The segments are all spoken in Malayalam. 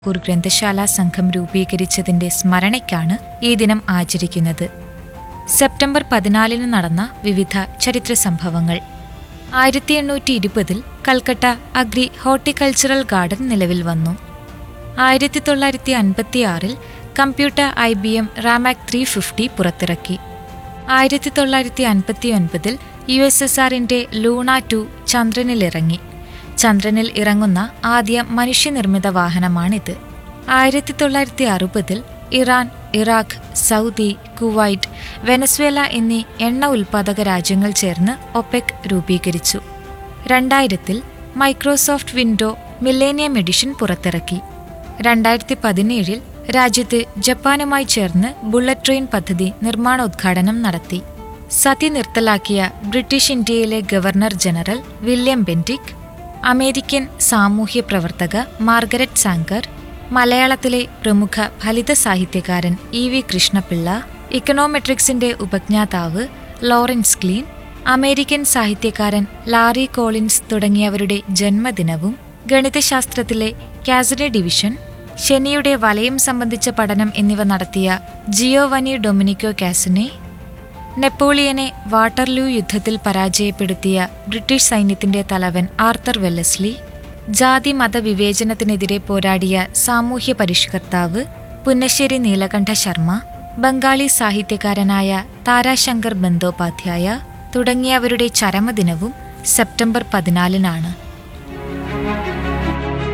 ഒരു ഗ്രന്ഥശാല സംഘം രൂപീകരിച്ചതിന്റെ സ്മരണയ്ക്കാണ് ഈ ദിനം ആചരിക്കുന്നത് സെപ്റ്റംബർ പതിനാലിന് നടന്ന വിവിധ ചരിത്ര സംഭവങ്ങൾ ആയിരത്തി എണ്ണൂറ്റി ഇരുപതിൽ കൽക്കട്ട അഗ്രി ഹോർട്ടിക്കൾച്ചറൽ ഗാർഡൻ നിലവിൽ വന്നു ആയിരത്തി തൊള്ളായിരത്തി അൻപത്തിയാറിൽ computer I B M RAMAC three fifty പുറത്തിറക്കി ആയിരത്തി തൊള്ളായിരത്തി അൻപത്തി ഒൻപതിൽ യു എസ് എസ് ആറിന്റെ ലൂണ ടു ചന്ദ്രനിലിറങ്ങി ചന്ദ്രനിൽ ഇറങ്ങുന്ന ആദ്യ മനുഷ്യനിർമ്മിത വാഹനമാണിത് ആയിരത്തി തൊള്ളായിരത്തി അറുപതിൽ Iran Iraq Saudi Kuwait Venezuela എന്നീ എണ്ണ ഉൽപ്പാദക രാജ്യങ്ങൾ ചേർന്ന് ഒപെക് രൂപീകരിച്ചു രണ്ടായിരത്തിൽ മൈക്രോസോഫ്റ്റ് വിൻഡോ മില്ലേനിയം എഡിഷൻ പുറത്തിറക്കി രണ്ടായിരത്തി പതിനേഴിൽ രാജ്യത്ത് ജപ്പാനുമായി ചേർന്ന് ബുള്ളറ്റ് ട്രെയിൻ പദ്ധതി നിർമ്മാണോദ്ഘാടനം നടത്തി സതി നിർത്തലാക്കിയ ബ്രിട്ടീഷ് ഇന്ത്യയിലെ governor general William Bentinck American സാമൂഹ്യ പ്രവർത്തക മാർഗരറ്റ് സാങ്കർ മലയാളത്തിലെ പ്രമുഖ ഫലിത സാഹിത്യകാരൻ ഇ വി കൃഷ്ണപിള്ള ഇക്കണോമെട്രിക്സിന്റെ ഉപജ്ഞാതാവ് ലോറൻസ് ക്ലീൻ അമേരിക്കൻ സാഹിത്യകാരൻ ലാറി കോളിൻസ് തുടങ്ങിയവരുടെ ജന്മദിനവും ഗണിതശാസ്ത്രത്തിലെ കാസനെ ഡിവിഷൻ ശനിയുടെ വലയം സംബന്ധിച്ച പഠനം എന്നിവ നടത്തിയ ജിയോവനി ഡൊമിനിക്കോ കാസനെ നെപ്പോളിയനെ വാട്ടർലൂ യുദ്ധത്തിൽ പരാജയപ്പെടുത്തിയ ബ്രിട്ടീഷ് സൈന്യത്തിന്റെ തലവൻ ആർത്തർ വെല്ലസ്ലി ജാതി മത വിവേചനത്തിനെതിരെ പോരാടിയ സാമൂഹ്യ പരിഷ്കർത്താവ് പുന്നശ്ശേരി നീലകണ്ഠ ശർമ്മ ബംഗാളി സാഹിത്യകാരനായ താരാശങ്കർ ബന്ദോപാധ്യായ തുടങ്ങിയവരുടെ ചരമദിനവും സെപ്റ്റംബർ പതിനാലിനാണ്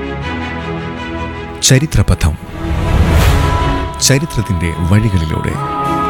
ചരിത്രപഥം ചരിത്രത്തിന്റെ വഴികളിലൂടെ